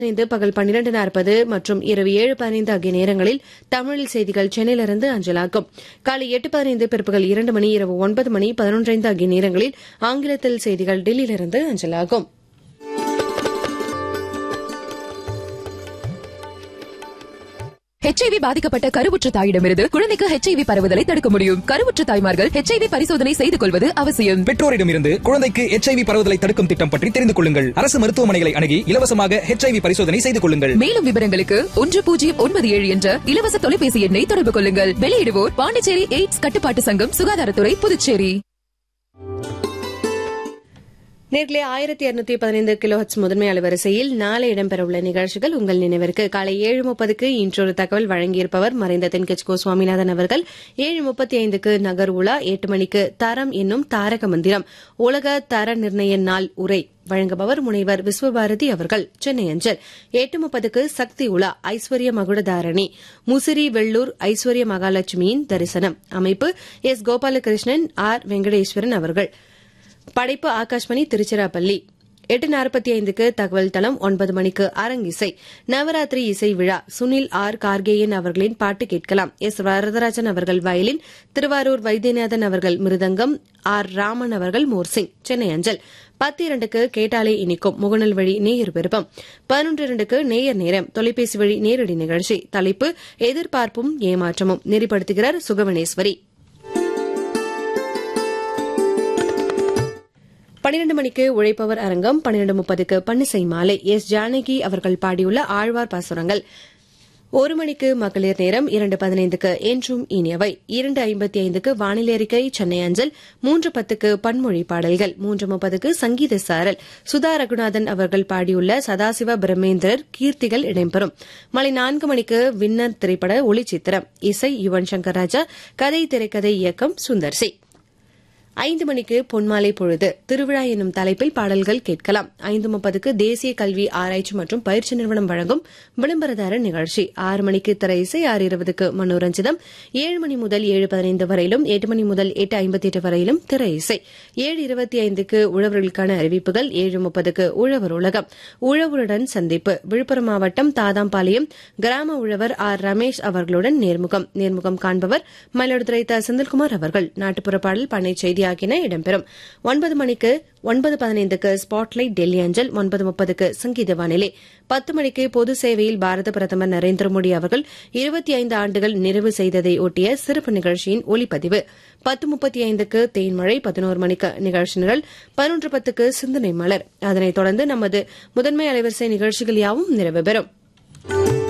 பதினைந்து பகல் பன்னிரண்டு நாற்பது மற்றும் இரவு ஏழு பதினைந்து ஆகிய நேரங்களில் தமிழில் செய்திகள் சென்னையிலிருந்து அஞ்சலாகும் காலை எட்டு பதினைந்து பிற்பகல் இரண்டு மணி இரவு ஒன்பது மணி பதினொன்றைந்து ஆகிய நேரங்களில் ஆங்கிலத்தில் செய்திகள் டெல்லியிலிருந்து அஞ்சலாகும் ஹெச்ஐவி பாதிக்கப்பட்ட கருவுற்ற தாயிடமிருந்து குழந்தைக்கு ஹெச்ஐவி பரவுதலை தடுக்க முடியும் கருவுற்ற தாய்மார்கள் ஹெச்ஐவி பரிசோதனை செய்து கொள்வது அவசியம் பெற்றோரிடமிருந்து குழந்தைக்கு எச்ஐவி பரவுதலை தடுக்கும் திட்டம் பற்றி தெரிந்து கொள்ளுங்கள் அரசு மருத்துவமனைகளை அணுகி இலவசமாக ஹெச்ஐவி பரிசோதனை செய்து கொள்ளுங்கள் மேலும் விவரங்களுக்கு ஒன்று பூஜ்ஜியம் ஒன்பது ஏழு என்ற இலவச தொலைபேசி எண்ணை தொடர்பு கொள்ளுங்கள் வெளியிடுவோர் பாண்டிச்சேரி எய்ட்ஸ் கட்டுப்பாட்டு சங்கம் சுகாதாரத்துறை புதுச்சேரி நேர்களே ஆயிரத்தி இருநூத்தி பதினைந்து கிலோஹட்ஸ் முதன்மை அலைவரிசையில் நாளை இடம்பெறவுள்ள நிகழ்ச்சிகள் உங்கள் நினைவிற்கு காலை ஏழு முப்பதுக்கு இன்றொரு தகவல் வழங்கியிருப்பவர் மறைந்த தென்கட்சிகோ சுவாமிநாதன் அவர்கள் ஏழு முப்பத்தி ஐந்துக்கு நகர் உலா எட்டு மணிக்கு தரம் என்னும் தாரக மந்திரம் உலக தர நிர்ணய நாள் உரை வழங்குபவர் முனைவர் விஸ்வபாரதி அவர்கள் சென்னை அஞ்சல் எட்டு முப்பதுக்கு சக்தி உலா ஐஸ்வர்ய மகுடதாரணி முசிறி வெள்ளூர் ஐஸ்வர்ய மகாலட்சுமியின் தரிசனம் அமைப்பு எஸ் கோபாலகிருஷ்ணன் ஆர் வெங்கடேஸ்வரன் அவர்கள் படைப்பு ஆகாஷ்மணி திருச்சிராப்பள்ளி எட்டு நாற்பத்தி ஐந்துக்கு தகவல் தளம் ஒன்பது மணிக்கு அரங்கிசை நவராத்திரி இசை விழா சுனில் ஆர் கார்கேயன் அவர்களின் பாட்டு கேட்கலாம் எஸ் வரதராஜன் அவர்கள் வயலின் திருவாரூர் வைத்தியநாதன் அவர்கள் மிருதங்கம் ஆர் ராமன் அவர்கள் மோர்சிங் சென்னை அஞ்சல் பத்து இரண்டுக்கு கேட்டாலே இனிக்கும் முகநல் வழி நேயர் விருப்பம் பதினொன்று இரண்டுக்கு நேயர் நேரம் தொலைபேசி வழி நேரடி நிகழ்ச்சி தலைப்பு எதிர்பார்ப்பும் ஏமாற்றமும் நெறிப்படுத்துகிறார் சுகவனேஸ்வரி பன்னிரண்டு மணிக்கு உழைப்பவர் அரங்கம் பன்னிரண்டு முப்பதுக்கு பன்னிசை மாலை எஸ் ஜானகி அவர்கள் பாடியுள்ள ஆழ்வார் பாசுரங்கள் ஒரு மணிக்கு மகளிர் நேரம் இரண்டு பதினைந்துக்கு என்றும் இனியவை இரண்டு ஐம்பத்தி ஐந்துக்கு வானிலை அறிக்கை சென்னை அஞ்சல் மூன்று பத்துக்கு பன்மொழி பாடல்கள் மூன்று முப்பதுக்கு சங்கீத சாரல் சுதா ரகுநாதன் அவர்கள் பாடியுள்ள சதாசிவ பிரம்மேந்திரர் கீர்த்திகள் இடம்பெறும் மாலை நான்கு மணிக்கு வின்னர் திரைப்பட ஒளிச்சித்திரம் இசை யுவன் சங்கர் ராஜா கதை திரைக்கதை இயக்கம் சுந்தர்சி ஐந்து மணிக்கு பொன்மாலை பொழுது திருவிழா என்னும் தலைப்பில் பாடல்கள் கேட்கலாம் ஐந்து முப்பதுக்கு தேசிய கல்வி ஆராய்ச்சி மற்றும் பயிற்சி நிறுவனம் வழங்கும் விளம்பரதார நிகழ்ச்சி ஆறு மணிக்கு திரை இசை ஆறு இருபதுக்கு மனோரஞ்சிதம் ஏழு மணி முதல் ஏழு பதினைந்து வரையிலும் எட்டு மணி முதல் எட்டு ஐம்பத்தி எட்டு வரையிலும் திரை இசை ஏழு இருபத்தி ஐந்துக்கு உழவர்களுக்கான அறிவிப்புகள் ஏழு முப்பதுக்கு உழவர் உலகம் உழவருடன் சந்திப்பு விழுப்புரம் மாவட்டம் தாதாம்பாளையம் கிராம உழவர் ஆர் ரமேஷ் அவர்களுடன் நேர்முகம் நேர்முகம் காண்பவர் மயிலாடுதுறை த செந்தில்குமார் அவர்கள் நாட்டுப்புற பாடல் பண்ணை செய்தி ஆகியன இடம்பெறும் ஒன்பது மணிக்கு ஒன்பது பதினைந்துக்கு ஸ்பாட்லைட் டெல்லி அஞ்சல் ஒன்பது முப்பதுக்கு சங்கீத வானிலை பத்து மணிக்கு பொது சேவையில் பாரத பிரதமர் நரேந்திர மோடி அவர்கள் இருபத்தி ஐந்து ஆண்டுகள் நிறைவு செய்ததை ஒட்டிய சிறப்பு நிகழ்ச்சியின் ஒலிப்பதிவு பத்து முப்பத்தி ஐந்துக்கு தேன்மழை பதினோரு மணிக்கு நிகழ்ச்சி நிரல் பதினொன்று பத்துக்கு சிந்தனை மலர் அதனைத் தொடர்ந்து நமது முதன்மை அலைவரிசை நிகழ்ச்சிகள் யாவும் நிறைவு பெறும்